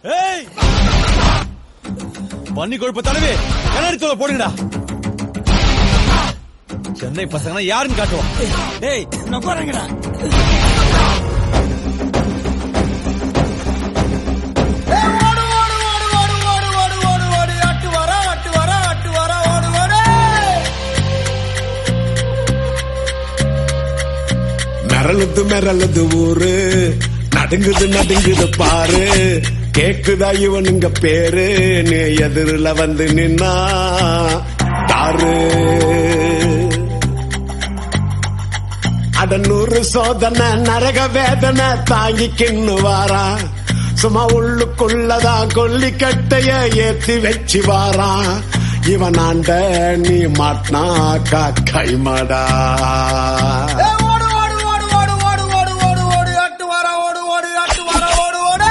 ஏய் பன்னி கொழுப்பு தலைவி கண்ணாடி தோலை போடுங்கடா சென்னை பசங்க யாருன்னு காட்டுவோம் டேய் நான் போறேங்கடா மிரளுது மிரளுது ஊரு நடுங்குது நடுங்குது பாரு கேக்குதா இவனுங்க பேரு நீ எதிரில வந்து நின்னா தாரு அட நூறு சோதனை நரக வேதனை தாங்கிக்கின்னு வாரா சும்மா உள்ளுக்குள்ளதான் கொல்லிக்கட்டைய ஏத்தி வச்சு வாரா இவன் ஆண்ட நீ மாட்டினாக்கா கைமாடா ஓடு ஓடு ஓடு ஓடு ஓடு ஓடு ஓடு ஓடு அட்டு வர ஓடு ஓடு அட்டு வர ஓடு ஓடு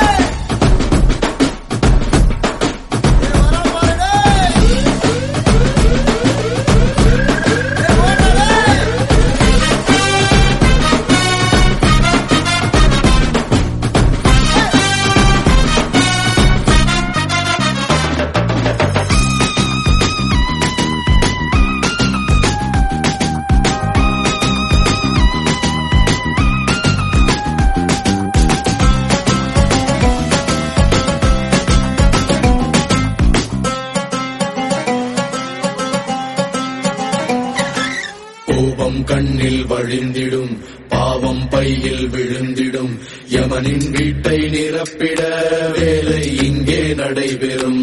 கோபம் கண்ணில் வழிந்திடும் பாவம் பையில் விழுந்திடும் யமனின் வீட்டை நிரப்பிட வேலை இங்கே நடைபெறும்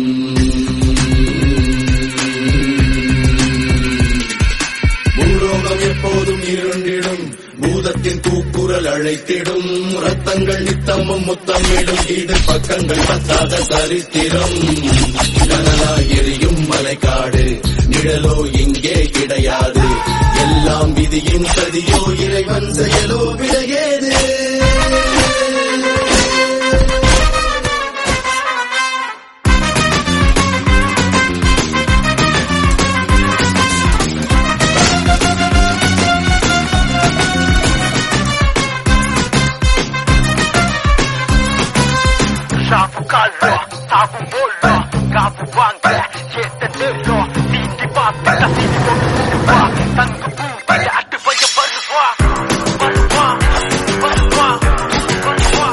பூலோகம் எப்போதும் இருண்டிடும் பூதத்தின் கூக்குரல் அழைத்திடும் ரத்தங்கள் நித்தமும் முத்தமிடும் ஈடு பக்கங்கள் பத்தாத சரித்திரம் கனலா எரியும் மலைக்காடு நிழலோ இங்கே கிடையாது எல்லாம் விதியின் சதியோ இறைவன் செயலோ விடையேது Sabu kallo, sabu bollo, gabu bangga, kita delo, tinggi bapa, kasi di bawah semua, tangguh buka, ada banyak berwa, berwa, berwa, berwa.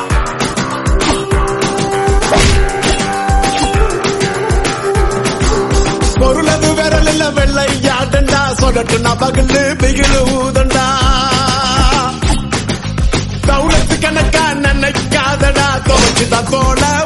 பொருளது விரலில் வெள்ளையாடண்டா சொடட்டு நபகலு பிகிலு ஊதண்டா தௌலத்து கணக்கா நினைக்காதடா தோச்சுதான் தோட